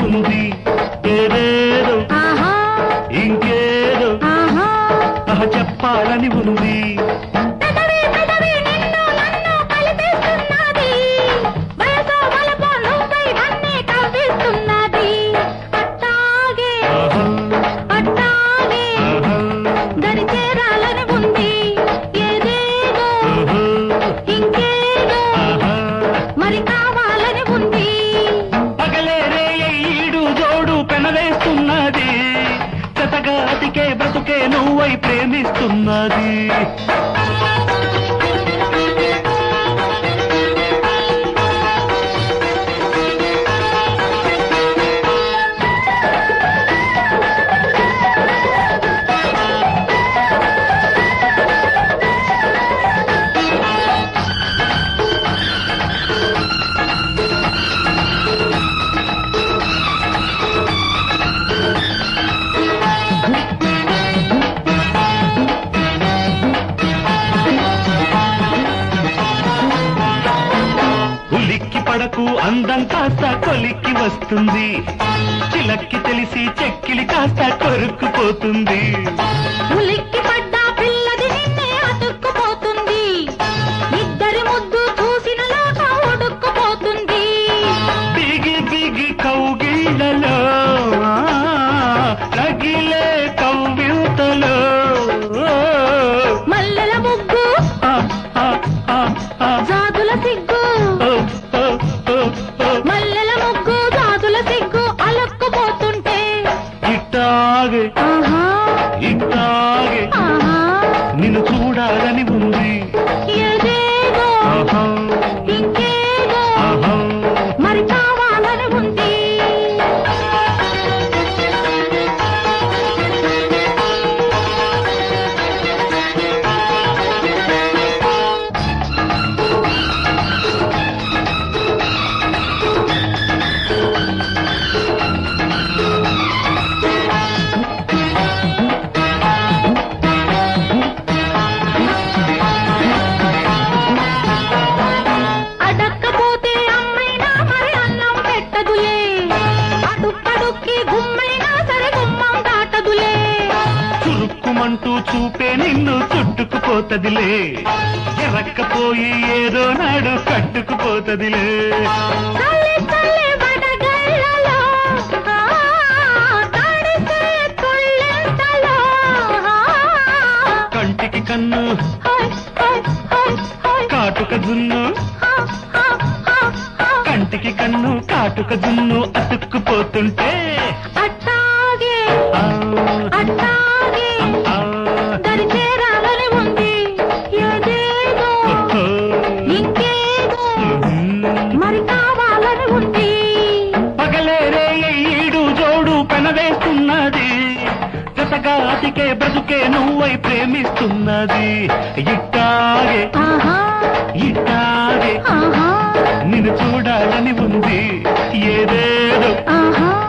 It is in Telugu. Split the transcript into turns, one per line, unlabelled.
ఉంది ఏదేదో
ఆహా
ఇంకేదో
ఆహా
ఆహ చెప్పాలని ఉంది
పెదవి పెదవి నిన్ను నన్ను కలిపేస్తున్నది వయసో వలపో నువ్వై నన్నే కవ్విస్తున్నది అట్టాగే
ఆహా,
అట్టాగే
ఆహా,
దరి చేరాలని ఉంది ఏదేదో
ఆహా,
ఇంకేదో
ఆహా.
మరి కావాలని ఉంది
పగలే రే ఈడు జోడు పెనవేస్తున్నది జతగా అతికే బ్రతుకే నువ్వై ప్రేమిస్తున్నది ఉలిక్కి పడకు అందం కాస్త కొలిక్కి వస్తుంది చిలక్కి తెలిసి చెక్కిలి కాస్త కొరుక్కుపోతుంది
ఉలిక్కి పడ్డ పిల్లది నిన్నే అతుక్కుపోతుంది ఇద్దరి ముద్దు చూసిన లోక ఉడుక్కుపోతుంది
బిగి బిగి కౌగిళ్ళలో ఆ, రగిలే కవ్యూతలో
మల్లెల ముగ్గు
ఆ, ఆ, ఆ, ఆ,
జాతుల సిగ్గు
ఓ, ఓ, ఓ, ఓ.
మల్లెల ముగ్గు జాతుల సిగ్గు అలక్కుపోతుంటే
ఇట్టాగే
ఆహా
ఇట్టాగే
ఆహా
నిన్ను చూడాలని ఉంది
ఏదేదో
ఆహా,
ఇంకేదో
ఆహా.
మరి కావాలని ఉంది అడక్కపోతే అమ్మైనా మరి అన్నం పెట్టదులే అడుక్కడుక్కి గుమ్మైనా సరే గుమ్మం దాటదులే
చురుక్కుమంటూ చూపే నిన్ను చుట్టుకుపోతదిలే ఎరక్కపోయి ఏదో నాడు కట్టుకుపోతదిలే
చల్లి చల్లి వడగళ్ళలో, ఆ, తడిసే తుళ్ళెంతలో, ఆ,
కంటికి కన్ను
హాయ్, హాయ్, హాయ్, హాయ్,
కాటుక జున్ను
హా, హా, హా, హా.
కంటికి కన్ను కాటుక జున్ను అతుక్కుపోతుంటే
అట్టాగే
ఆ,
అట్టాగే
ఆ,
దరి చేరాలని ఉంది ఏదేదో
ఓహో,
ఇంకేదో
ఉహుం.
మరి కావాలని ఉంది
పగలే రే ఈడు జోడు పెనవేస్తున్నది జతగా అతికే బ్రతుకే నువ్వై ప్రేమిస్తున్నది ఇట్టాగే
ఆహా
ఇట్టాగే
ఆహా
నిన్ను చూడాలని ఉంది ఏదేదో
ఆహా